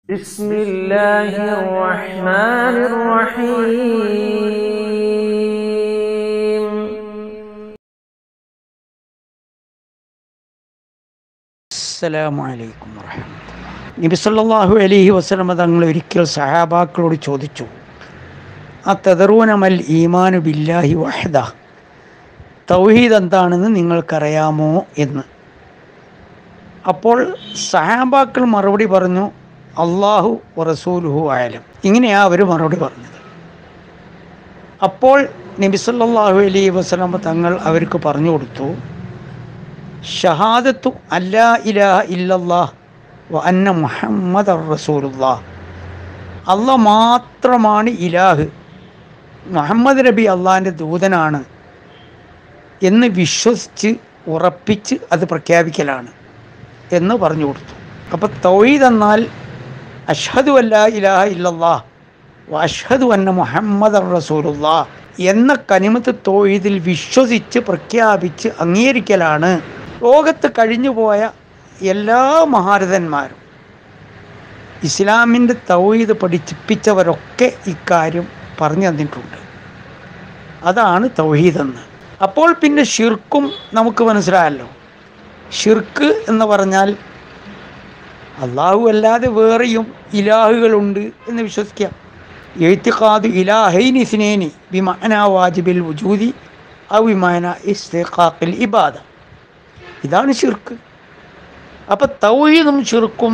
بسم الله الرحمن الرحيم അസ്സലാമു അലൈക്കും വറഹമത്തുള്ള നബി സല്ലല്ലാഹു അലൈഹി വസല്ലമ തങ്ങൾ ഒരിക്കൽ സഹാബാക്കളോട് ചോദിച്ചു ആ തെതറൂനമൽ ഈമാനു ബില്ലാഹി വഹദ തൗഹീദ് എന്താണെന്ന് നിങ്ങൾക്കറിയാമോ എന്ന് അപ്പോൾ സഹാബാക്കൾ മറുപടി പറഞ്ഞു അള്ളാഹു റസൂലുഹു ആയാലും ഇങ്ങനെയാണ് അവർ മറുപടി പറഞ്ഞത് അപ്പോൾ നബി സല്ലല്ലാഹു അലൈഹി വസല്ലമ തങ്ങൾ അവർക്ക് പറഞ്ഞു കൊടുത്തു ഷഹാദത്തു അല്ലാ ഇലാഹ ഇല്ലല്ലാഹ് വ അന്ന മുഹമ്മദ് റസൂലുല്ലാഹ് അല്ല മാത്രമാണ് ഇലാഹ് മുഹമ്മദ് നബി അള്ളാഹിൻ്റെ ദൂതനാണ് എന്ന് വിശ്വസിച്ച് ഉറപ്പിച്ച് അത് പ്രഖ്യാപിക്കലാണ് എന്ന് പറഞ്ഞു കൊടുത്തു അപ്പോൾ തൗഹീദ് എന്നാൽ അഷ്ഹദു അല്ലാ ഇലാഹ ഇല്ലല്ലാഹ് വ അഷ്ഹദു അന്ന മുഹമ്മദ് റസൂലുല്ലാഹ് എന്ന കനിമത്ത് തോയിതിൽ വിശ്വസിച്ച് പ്രഖ്യാപിച്ച് അംഗീകരിക്കലാണ് ലോകത്ത് കഴിഞ്ഞുപോയ എല്ലാ മഹാരഥന്മാരും ഇസ്ലാമിൻ്റെ തൗഹീദ് പഠിപ്പിച്ചവരൊക്കെ ഇക്കാര്യം പറഞ്ഞു തന്നിട്ടുണ്ട് അതാണ് തൗഹീദ് എന്ന് അപ്പോൾ പിന്നെ ഷിർക്കും നമുക്ക് മനസ്സിലായല്ലോ ഷിർക്ക് എന്ന് പറഞ്ഞാൽ അള്ളാഹു അല്ലാതെ വേറെയും ഇലാഹുകളുണ്ട് എന്ന് വിശ്വസിക്കാം എഴുത്തിക്കാത് ഇലാഹൈനി സ്നേനി വിമാന വാജിബിൽ വുജൂദി ഔ വിമാന ഇസ്തിഖാഖിൽ ഇബാദ ഇതാണ് ഷിർക്ക് അപ്പം തൗഹീദും ഷിർക്കും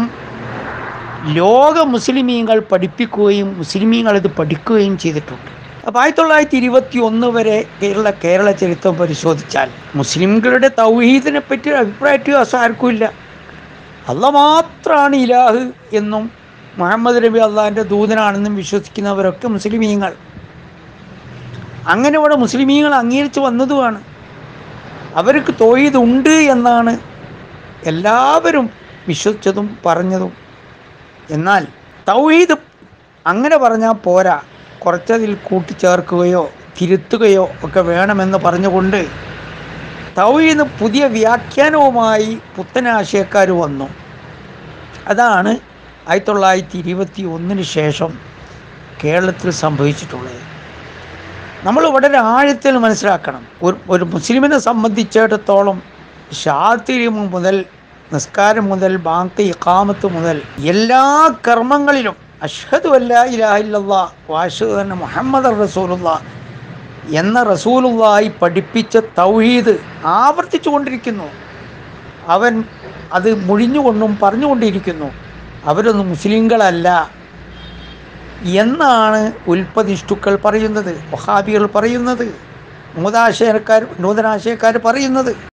ലോക മുസ്ലിമീങ്ങൾ പഠിപ്പിക്കുകയും മുസ്ലിമീങ്ങൾ ഇത് പഠിക്കുകയും ചെയ്തിട്ടുണ്ട് അപ്പോൾ ആയിരത്തി തൊള്ളായിരത്തി ഇരുപത്തി ഒന്ന് വരെ കേരള കേരള ചരിത്രം പരിശോധിച്ചാൽ മുസ്ലിംകളുടെ തൗഹീദിനെ പറ്റി ഒരു അഭിപ്രായ വ്യത്യാസം ആർക്കും ഇല്ല അല്ല മാത്രമാണ് ഇലാഹ് എന്നും മുഹമ്മദ് നബി അള്ളാഹിൻ്റെ ദൂതനാണെന്നും വിശ്വസിക്കുന്നവരൊക്കെ മുസ്ലിമീങ്ങൾ അങ്ങനെ ഇവിടെ മുസ്ലിമീങ്ങൾ അംഗീകരിച്ച് വന്നതുമാണ് അവർക്ക് തോയ്ത് ഉണ്ട് എന്നാണ് എല്ലാവരും വിശ്വസിച്ചതും പറഞ്ഞതും എന്നാൽ തൗഹീദ് അങ്ങനെ പറഞ്ഞാൽ പോരാ കുറച്ചതിൽ കൂട്ടിച്ചേർക്കുകയോ തിരുത്തുകയോ ഒക്കെ വേണമെന്ന് പറഞ്ഞുകൊണ്ട് തൗഹീദ് പുതിയ വ്യാഖ്യാനവുമായി പുത്തനാശയക്കാർ വന്നു അതാണ് ആയിരത്തി തൊള്ളായിരത്തി ഇരുപത്തി ഒന്നിന് ശേഷം കേരളത്തിൽ സംഭവിച്ചിട്ടുള്ളത് നമ്മൾ വളരെ ആഴത്തിൽ മനസ്സിലാക്കണം ഒരു ഒരു മുസ്ലിമിനെ സംബന്ധിച്ചിടത്തോളം ഷാത്തിരിമ മുതൽ നിസ്കാരം മുതൽ ബാങ്ക് ഇഖാമത്ത് മുതൽ എല്ലാ കർമ്മങ്ങളിലും അഷ്ഹദു അല്ലാ ഇലാഹ ഇല്ലല്ലാ വാഷദ് അന്ന മുഹമ്മദ് റസൂലുള്ള എന്ന റസൂലുള്ളായി പഠിപ്പിച്ച തൗഹീദ് ആവർത്തിച്ചു കൊണ്ടിരിക്കുന്നു അവൻ അത് മുഴിഞ്ഞുകൊണ്ടും പറഞ്ഞുകൊണ്ടിരിക്കുന്നു അവരൊന്നും മുസ്ലിങ്ങളല്ല എന്നാണ് ഉൽപ്പതിഷ്ടുക്കൾ പറയുന്നത് വഹാബികൾ പറയുന്നത് നൂതാശയക്കാർ നൂതനാശയക്കാർ പറയുന്നത്